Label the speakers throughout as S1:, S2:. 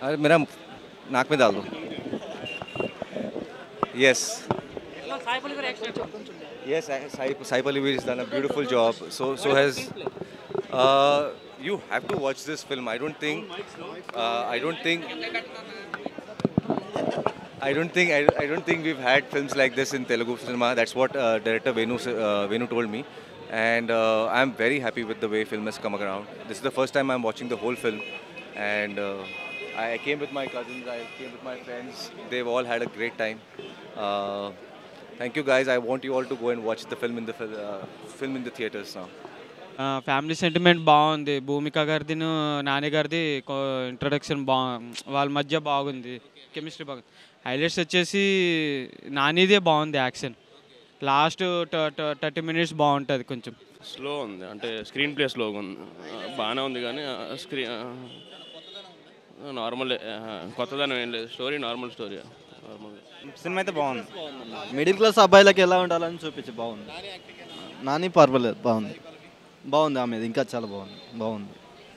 S1: अरे मेरा नाक में डाल दो yes Yes, I- Sai, Sai Pallavi has done a beautiful job. So, so has. Uh, you have to watch this film. I don't think. Uh, I don't think. I don't think. I, I don't think we've had films like this in Telugu cinema. That's what uh, director Venu s- uh, Venu told me, and uh, I'm very happy with the way film has come around. This is the first time I'm watching the whole film, and uh, I, I came with my cousins. I came with my friends. They've all had a great time. Uh, Thank you guys. I want you all to go and watch the film in the fil- uh, film in the theaters now.
S2: Family sentiment బాగుంది భూమిక గారిది నాని గారిది introduction బా వాళ్ళ మధ్య బాగుంది chemistry బాగుంది highlights వచ్చేసి నానిదే బాగుంది యాక్షన్ లాస్ట్ థర్టీ మినిట్స్ బాగుంటుంది కొంచెం
S3: స్లో ఉంది అంటే స్క్రీన్ ప్లే స్లోగా ఉంది ఆ, బాగానే ఉంది కానీ స్క్రీన్ నార్మల్ కొత్తదనం ఏం లేదు స్టోరీ నార్మల్ స్టోరీ నార్మల్
S4: సినిమా అయితే బాగుంది మిడిల్ క్లాస్ అబ్బాయిలకి ఎలా ఉండాలని చూపించి బాగుంది నాని పర్వాలేదు బాగుంది బాగుంది ఆమె ఇంకా చాలా బాగుంది బాగుంది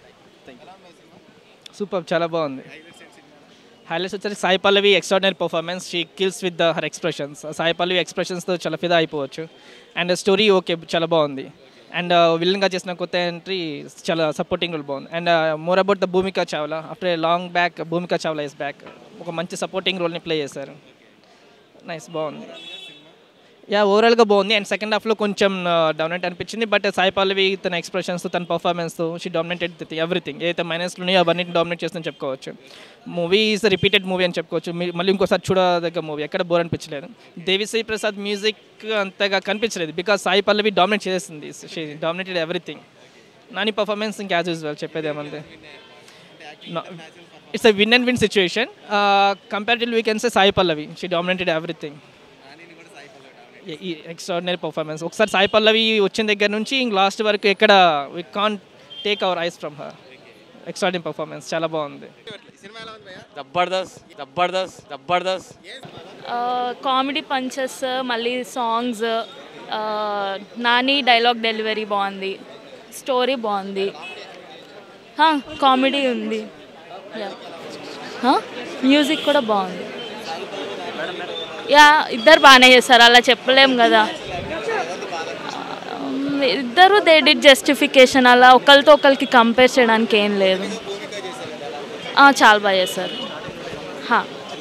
S5: సూపర్ చాలా బాగుంది హైలైట్స్ వచ్చేసి Sai Pallavi extraordinary performance she kills with the her expressions Sai Pallavi ఎక్స్ప్రెషన్స్తో చాలా ఫిదా అయిపోవచ్చు అండ్ స్టోరీ ఓకే చాలా బాగుంది అండ్ విలన్గా చేసిన కొత్త ఎంట్రీ చాలా సపోర్టింగ్ రోల్ బాగుంది and more about the Bhumika Chawla after a long back Bhumika Chawla is back ఒక మంచి సపోర్టింగ్ రోల్ని ప్లే చేశారు నైస్ బాగుంది యా ఓవరాల్గా బాగుంది అండ్ సెకండ్ హాఫ్లో కొంచెం డామినేట్ అనిపించింది బట్ సాయి పల్లవి తన ఎక్స్ప్రెషన్స్ తన పర్ఫార్మెన్స్తో షీ డామినేటెడ్ ఎవ్రీథింగ్ ఏదైతే మైనస్లు ఉన్నాయో అవన్నీ డామినేట్ చేస్తుందని చెప్పుకోవచ్చు మూవీ ఈజ్ రిపీటెడ్ మూవీ అని చెప్పుకోవచ్చు మీ- మళ్ళీ ఇంకోసారి చూడదగ్గ మూవీ ఎక్కడ బోర్ అనిపించలేదు దేవిశ్రీ ప్రసాద్ మ్యూజిక్ అంతగా కనిపించలేదు బికాస్ సాయి పల్లవి డామినేట్ చేస్తుంది she dominated everything Nani performance ఇంకా యాజ్ యూజువల్ చెప్పేది ఏమంది it's a win and win situation comparative we can say Sai Pallavi she dominated everything ఈ ఎక్స్ట్రాడినరీ పర్ఫార్మెన్స్ ఒకసారి సాయి పల్లవి వచ్చిన దగ్గర నుంచి ఇంక లాస్ట్ వరకు ఎక్కడ we can take our eyes from her extraordinary performance చాలా బాగుంది
S6: జబర్దస్త్ జబర్దస్త్ జబర్దస్త్
S7: కామెడీ పంచెస్ మళ్ళీ సాంగ్స్ నాని డైలాగ్ డెలివరీ బాగుంది స్టోరీ బాగుంది కామెడీ ఉంది మ్యూజిక్ కూడా బాగుంది యా ఇద్దరు బాగానే చేస్తారు అలా చెప్పలేం కదా Um, ఇద్దరు దే డిడ్ జస్టిఫికేషన్ అలా ఒకరితో ఒకరికి కంపేర్ చేయడానికి ఏం లేదు ఆ, చాలా బాగా చేస్తారు హా.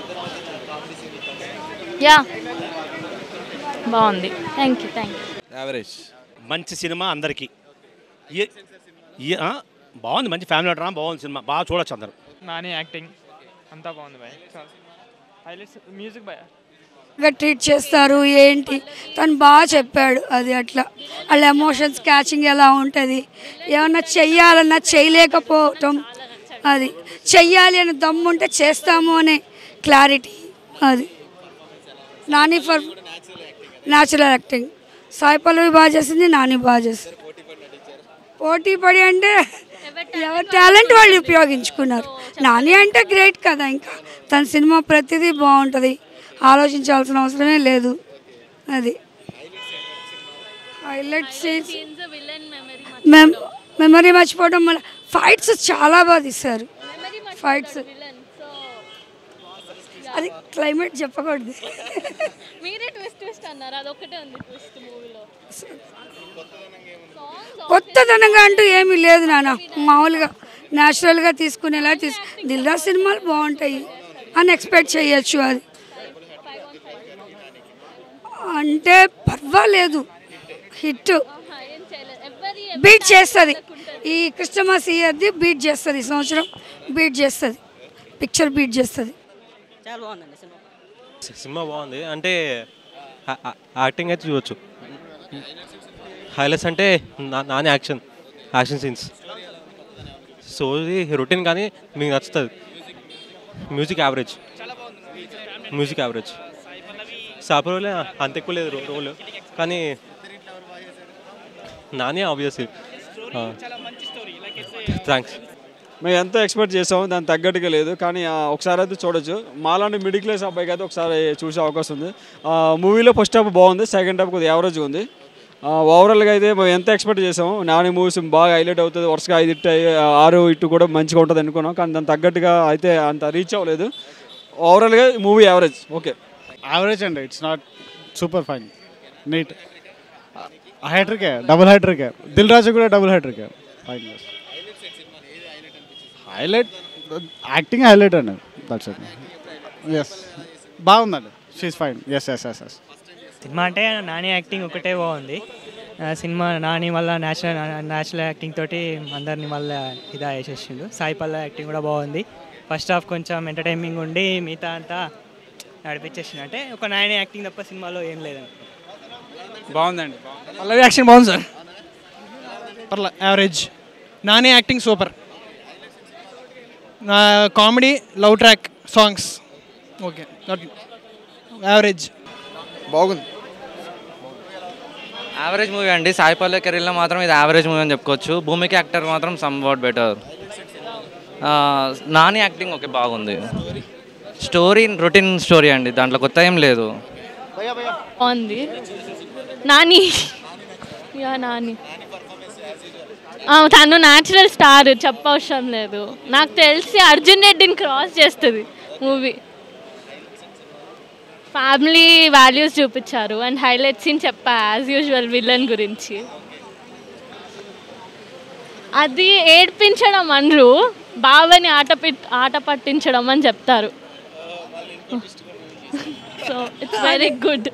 S7: యా బాగుంది thank you thank you
S8: average మంచి సినిమా అందరికీ ఏ- ఏ- ఆ, బాగుంది మంచి ఫ్యామిలీ డ్రామా బాగుంది సినిమా బాగా చూడొచ్చు అందరు
S5: నాని యాక్టింగ్ అంతా బాగుంది భయ్ హైలైట్స్ మ్యూజిక్ భయ
S9: గా ట్రీట్ చేస్తారు ఏంటి తను బాగా చెప్పాడు అది అట్లా వాళ్ళ ఎమోషన్స్ క్యాచింగ్ ఎలా ఉంటుంది ఏమన్నా చెయ్యాలన్నా చేయలేకపోవటం అది చెయ్యాలి అని దమ్ము ఉంటే చేస్తాము అనే క్లారిటీ అది Nani for natural acting Sai Pallavi బాగా చేసింది నాని బాగా చేసింది పోటీ పడి అంటే ఎవరి టాలెంట్ వాళ్ళు ఉపయోగించుకున్నారు నాని అంటే గ్రేట్ కదా ఇంకా తన సినిమా ప్రతిదీ బాగుంటుంది ఆలోచించాల్సిన అవసరమే లేదు అది హైలైట్ సీన్స్ మెమరీ మర్చిపోవడం వల్ల ఫైట్స్ చాలా బాగా తీశారు ఫైట్స్ అది క్లైమేట్ చెప్పకూడదు
S7: మీరే ట్విస్ట్ ట్విస్ట్ అన్నారు అదొక్కటే ఉంది ట్విస్ట్ మూవీలో
S9: కొత్తదనంగా అంటూ ఏమీ లేదు నాన్న మామూలుగా న్యాచురల్గా తీసుకునేలా తీసు దిల్రా సినిమాలు బాగుంటాయి అని ఎక్స్పెక్ట్ చేయొచ్చు అది అంటే పర్వాలేదు హిట్ బీట్ చేస్తుంది ఈ క్రిస్టమస్ ఇయర్ది బీట్ చేస్తుంది ఈ సంవత్సరం బీట్ చేస్తుంది పిక్చర్ బీట్ చేస్తుంది
S10: చాలా బాగుందండి సినిమా
S11: సినిమా బాగుంది అంటే ఆ- ఆ- యాక్టింగ్ అయితే చూడొచ్చు హైలైట్స్ అంటే నా- Nani action action scenes so ఇది రొటీన్ కానీ మీకు నచ్చుతుంది మ్యూజిక్ యావరేజ్ మ్యూజిక్ యావరేజ్ సాపరోలే అంత ఎక్కువ లేదు రో- రోల్ కానీ నాని ఆబ్వియస్లీ థ్యాంక్స్
S12: మేము ఎంతో ఎక్స్పెక్ట్ చేసాము దానికి తగ్గట్టుగా లేదు కానీ ఆ, ఒకసారి అయితే చూడొచ్చు మాలాంటి మిడిల్ క్లాస్ అబ్బాయికి అయితే ఒకసారి చూసే అవకాశం ఉంది ఆ, మూవీలో ఫస్ట్ హాఫ్ బాగుంది సెకండ్ హాఫ్ కొద్దిగా యావరేజ్ ఉంది ఓవరాల్గా అయితే మేము ఎంత ఎక్స్పెక్ట్ చేసాము నాని మూవీస్ బాగా హైలైట్ అవుతుంది వరుసగా ఐదు ఇట్టు అయ్యి, ఆరు ఇటు కూడా మంచిగా ఉంటుంది అనుకున్నాం కానీ దాని తగ్గట్టుగా అయితే అంత రీచ్ అవ్వలేదు ఓవరాల్గా మూవీ యావరేజ్ ఓకే
S10: యావరేజ్ అండి it's not super fine neat హైట్రికే డబుల్ హైట్రికే దిల్ రాజు కూడా డబుల్ హైట్రికే ఫైన్ హైలైట్ యాక్టింగ్ హైలైట్ అండి దట్స్ ఇట్ ఎస్ బాగుందండి she's fine yes yes yes yes
S13: సినిమా అంటే నాని యాక్టింగ్ ఒకటే బాగుంది ఆ, సినిమా నాని వల్ల నేచురల్ నేచురల్ యాక్టింగ్ తోటి అందరిని మళ్ళీ ఇదా వేసేసిండు సాయి పల్ల యాక్టింగ్ కూడా బాగుంది ఫస్ట్ హాఫ్ కొంచెం ఎంటర్టైనింగ్ ఉండి మిగతా అంతా నడిపించేసిండు అంటే ఒక నాని యాక్టింగ్ తప్ప సినిమాలో ఏం లేదండి
S14: బాగుందండి పల్లవి యాక్షన్ బాగుంది సార్ పర్లే average Nani acting super comedy love track songs okay average
S15: బాగుంది
S6: యావరేజ్ మూవీ అండి సాయి పల్లవి కెరీర్లో మాత్రం ఇది యావరేజ్ మూవీ అని చెప్పుకోవచ్చు భూమికి యాక్టర్ మాత్రం somewhat better Nani acting okay బాగుంది స్టోరీ రొటీన్ స్టోరీ అండి దాంట్లో కొత్త ఏం లేదు
S7: బాగుంది నాని యా నాని ఆ, తను న్యాచురల్ స్టార్ చెప్పవసరం లేదు నాకు తెలిసి అర్జున్ రెడ్డిని క్రాస్ చేస్తుంది మూవీ ఫ్యామిలీ వాల్యూస్ చూపించారు అండ్ హైలైట్ సీన్ చెప్పా యాజ్ యూజువల్ విలన్ గురించి అది ఏడ్పించడం అనరు బావని ఆట పిట్ ఆట పట్టించడం అని చెప్తారు సో ఇట్స్ వెరీ గుడ్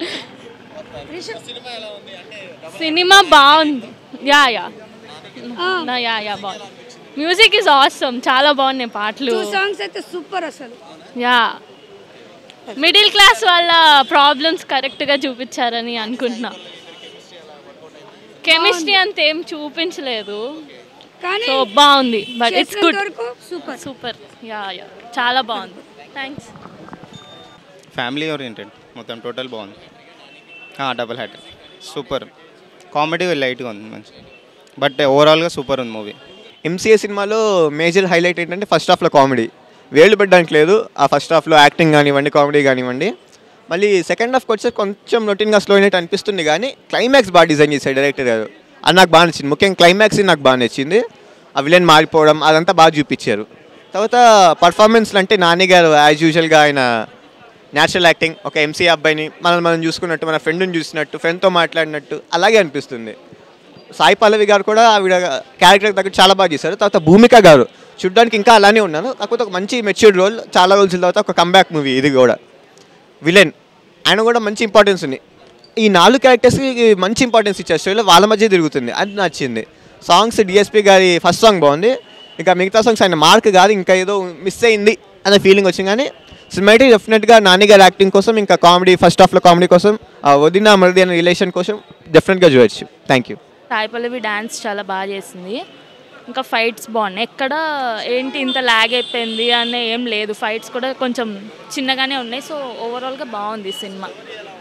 S7: సినిమా బాగుంది యా యా నా యా యా బాగుంది మ్యూజిక్ ఇస్ ఆసమ్ చాలా బాగున్నాయి పాటలు
S9: టూ సాంగ్స్ అయితే సూపర్ అసలు
S7: యా మిడిల్ క్లాస్ వాళ్ళ ప్రాబ్లమ్స్ కరెక్ట్గా చూపించారని అనుకుంటున్నా కెమిస్ట్రీ అంత ఏం చూపించలేదు
S9: కానీ
S7: సో బాగుంది బట్ ఇట్స్
S9: చేసినంత
S7: గుడ్
S9: వరకు సూపర్
S7: సూపర్ యా యా చాలా బాగుంది థ్యాంక్స్
S16: ఫ్యామిలీ ఓరియంటెడ్ మొత్తం టోటల్ బాగుంది డబుల్ హ్యాట్ సూపర్ కామెడీ లైట్గా ఉంది మంచి బట్ ఓవరాల్గా సూపర్ ఉంది మూవీ
S17: ఎంసీఏ సినిమాలో మేజర్ హైలైట్ ఏంటంటే ఫస్ట్ హాఫ్లో కామెడీ వేళ్ళు పెట్టడానికి లేదు ఆ ఫస్ట్ హాఫ్లో యాక్టింగ్ కానివ్వండి కామెడీ కానివ్వండి మళ్ళీ సెకండ్ హాఫ్కి వచ్చే కొంచెం రొటీన్గా స్లో అయినట్టు అనిపిస్తుంది కానీ క్లైమాక్స్ బాగా డిజైన్ చేశాడు డైరెక్టర్ గారు అది నాకు బాగా నచ్చింది ముఖ్యంగా క్లైమాక్స్ నాకు బాగా నచ్చింది ఆ విలన్ మారిపోవడం అదంతా బాగా చూపించారు తర్వాత పర్ఫార్మెన్స్లు అంటే నాని గారు యాజ్ యూజువల్గా ఆయన న్యాచురల్ యాక్టింగ్ ఒక ఎంసీ అబ్బాయిని మనం మనం చూసుకున్నట్టు మన ఫ్రెండ్ని చూసినట్టు ఫ్రెండ్తో మాట్లాడినట్టు అలాగే అనిపిస్తుంది సాయి పల్లవి గారు కూడా ఆవిడ క్యారెక్టర్ తగ్గట్టు చాలా బాగా చేశారు తర్వాత భూమిక గారు చూడడానికి ఇంకా అలానే ఉన్నాను కాకపోతే ఒక మంచి మెచ్యూర్డ్ రోల్ చాలా రోజుల తర్వాత ఒక కంబ్యాక్ మూవీ ఇది కూడా విలన్ ఆయన కూడా మంచి ఇంపార్టెన్స్ ఉంది ఈ నాలుగు క్యారెక్టర్స్కి మంచి ఇంపార్టెన్స్ ఇచ్చారు స్టోరీలో వాళ్ళ మధ్య తిరుగుతుంది అది నచ్చింది సాంగ్స్ డిఎస్పి గారి ఫస్ట్ సాంగ్ బాగుంది ఇంకా మిగతా సాంగ్స్ ఆయన మార్క్ కాదు ఇంకా ఏదో మిస్ అయింది అనే ఫీలింగ్ వచ్చింది కానీ సినిమాటిక్ డెఫినెట్గా నాని గారి యాక్టింగ్ కోసం ఇంకా కామెడీ ఫస్ట్ హాఫ్లో కామెడీ కోసం ఆ వదిన మరిది అనే రిలేషన్ కోసం డెఫినెట్గా చూడొచ్చు thank you
S7: Sai Pallavi dance చాలా బాగా చేసింది ఇంకా ఫైట్స్ బాగున్నాయి ఎక్కడ ఏంటి ఇంత లాగ్ అయిపోయింది అనే ఏం లేదు ఫైట్స్ కూడా కొంచెం చిన్నగానే ఉన్నాయి సో ఓవరాల్గా బాగుంది సినిమా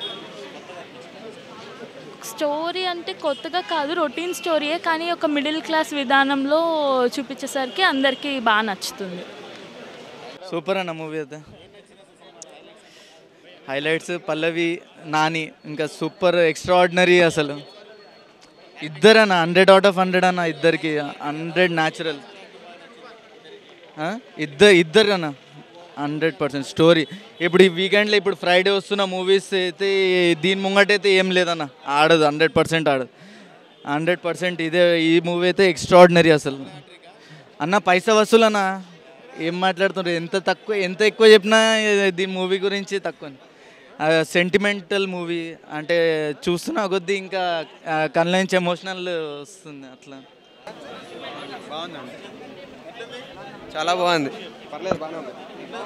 S7: స్టోరీ అంటే కొత్తగా కాదు రొటీన్ స్టోరీయే కానీ ఒక మిడిల్ క్లాస్ విధానంలో చూపించేసరికి అందరికీ బాగా నచ్చుతుంది
S18: సూపర్ అన్న మూవీ అయితే హైలైట్స్ పల్లవి నాని ఇంకా సూపర్ ఎక్స్ట్రాడినరీ అసలు ఇద్దరు అన్న హండ్రెడ్ అవుట్ ఆఫ్ హండ్రెడ్ అన్న ఇద్దరికి హండ్రెడ్ న్యాచురల్ ఇద్దరు ఇద్దరు అన్న హండ్రెడ్ పర్సెంట్ స్టోరీ ఇప్పుడు ఈ వీకెండ్లో ఇప్పుడు ఫ్రైడే వస్తున్న మూవీస్ అయితే దీని ముంగటైతే ఏం లేదన్న ఆడదు హండ్రెడ్ పర్సెంట్ ఆడదు హండ్రెడ్ పర్సెంట్ ఇదే ఈ మూవీ అయితే ఎక్స్ట్రాడినరీ అసలు అన్న పైసా వసూలు అన్న ఏం మాట్లాడుతున్నారు ఎంత తక్కువ ఎంత ఎక్కువ చెప్పినా దీని మూవీ గురించి తక్కువ సెంటిమెంటల్ మూవీ అంటే చూస్తున్నా కొద్దీ ఇంకా ఆ, కళ్ళ నుంచి ఎమోషనల్ వస్తుంది అట్లా
S15: బాగుందండి చాలా బాగుంది పర్లేదు బాగానే ఉంది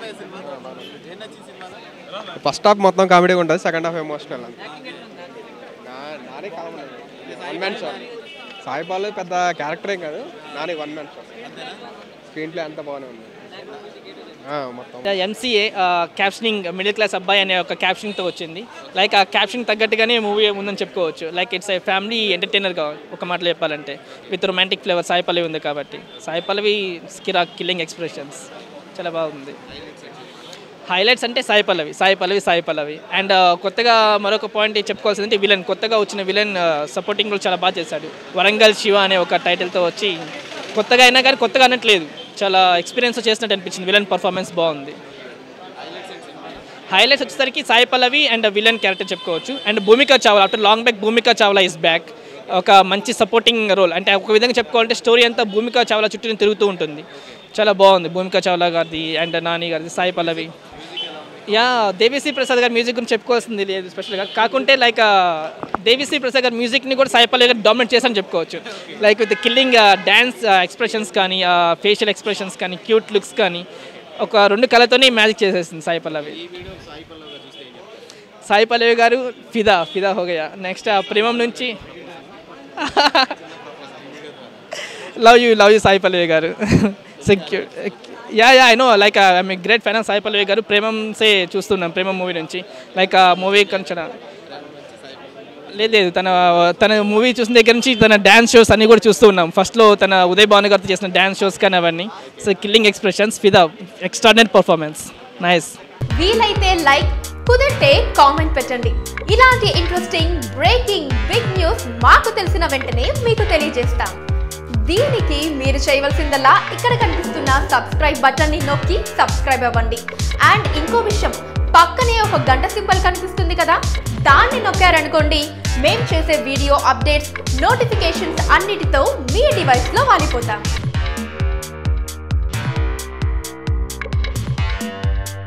S15: ఫస్ట్ హాఫ్ మొత్తం కామెడీ ఉంటుంది second half emotional Nani comedy one man show Sai Balu పెద్ద క్యారెక్టర్ ఏం కాదు Nani one man show screenplay అంతా బాగానే ఉంది ఆ, మొత్తం
S5: ఎంసీఏ క్యాప్షనింగ్ మిడిల్ క్లాస్ అబ్బాయి అనే ఒక క్యాప్షనింగ్తో వచ్చింది లైక్ ఆ క్యాప్షన్ తగ్గట్టుగానే మూవీ ఉందని చెప్పుకోవచ్చు లైక్ ఇట్స్ ఏ ఫ్యామిలీ ఎంటర్టైనర్గా ఒక మాటలో చెప్పాలంటే with romantic flavour Sai Pallavi ఉంది కాబట్టి సాయి పల్లవి స్కిరా కిల్లింగ్ ఎక్స్ప్రెషన్స్ చాలా బాగుంది హైలైట్స్ అంటే సాయి పల్లవి సాయి పల్లవి సాయి పల్లవి అండ్ కొత్తగా మరొక పాయింట్ చెప్పుకోవాల్సింది అంటే విలన్ కొత్తగా వచ్చిన విలన్ సపోర్టింగ్ రోల్ చాలా బాగా చేశాడు వరంగల్ శివ అనే ఒక టైటిల్తో వచ్చి కొత్తగా అయినా కానీ కొత్తగా అనట్లేదు చాలా ఎక్స్పీరియన్స్ చేసినట్టు అనిపించింది విలన్ పర్ఫార్మెన్స్ బాగుంది హైలైట్స్ వచ్చేసరికి Sai Pallavi and villain character చెప్పుకోవచ్చు and Bhumika Chawla after long back Bhumika Chawla is back ఒక మంచి సపోర్టింగ్ రోల్ అంటే ఒక విధంగా చెప్పుకోవాలంటే స్టోరీ అంతా భూమికా చావ్లా చుట్టూ తిరుగుతూ ఉంటుంది చాలా బాగుంది భూమికా చావ్లా గారిది అండ్ నాని గారిది సాయి పల్లవి యా దేవిశ్రీ ప్రసాద్ గారి మ్యూజిక్ గురించి చెప్పుకోవాల్సింది లేదు స్పెషల్గా కాకుంటే లైక్ దేవిశ్రీ ప్రసాద్ గారి మ్యూజిక్ని కూడా సాయి పల్లవి గారు డామినేట్ చేశారని చెప్పుకోవచ్చు like with killing dance expressions కానీ ఫేషియల్ ఎక్స్ప్రెషన్స్ కానీ క్యూట్ లుక్స్ కానీ ఒక రెండు కళతోనే మ్యాజిక్ చేసేసింది సాయి పల్లవి సాయి పల్లవి గారు ఫిదా ఫిదా హోగయా నెక్స్ట్ ఆ ప్రేమం నుంచి love you love you Sai Pallavi గారు secure yeah yeah I know like I'm great fan of Sai Pallavi గారు ప్రేమంసే చూస్తున్నాం ప్రేమం మూవీ నుంచి లైక్ ఆ మూవీ కొంచెం లేదు లేదు తన తన మూవీ చూసిన దగ్గర నుంచి తన డ్యాన్స్ షోస్ అన్నీ కూడా చూస్తూ ఉన్నాం ఫస్ట్లో తన ఉదయ్ భాను గారితో చేసిన డ్యాన్స్ షోస్ కానీ అవన్నీ సో కిల్లింగ్ ఎక్స్ప్రెషన్స్ ఫిదా ఎక్స్ట్రాడినరీ పర్ఫార్మెన్స్ నైస్
S19: వీలైతే లైక్ కుదిరితే కామెంట్ పెట్టండి ఇలాంటి ఇంట్రెస్టింగ్ బ్రేకింగ్ బిగ్ న్యూస్ మాకు తెలిసిన వెంటనే మీకు తెలియజేస్తాం దీనికి మీరు చేయవలసిందల్లా ఇక్కడ కనిపిస్తున్న సబ్స్క్రైబ్ బటన్ని నొక్కి సబ్స్క్రైబ్ అవ్వండి అండ్ ఇంకో విషయం పక్కనే ఒక గంట సింబల్ కనిపిస్తుంది కదా దాన్ని నొక్కారనుకోండి మేం చేసే వీడియో అప్డేట్స్ నోటిఫికేషన్స్ అన్నిటితో మీ డివైస్లో వాలిపోతాం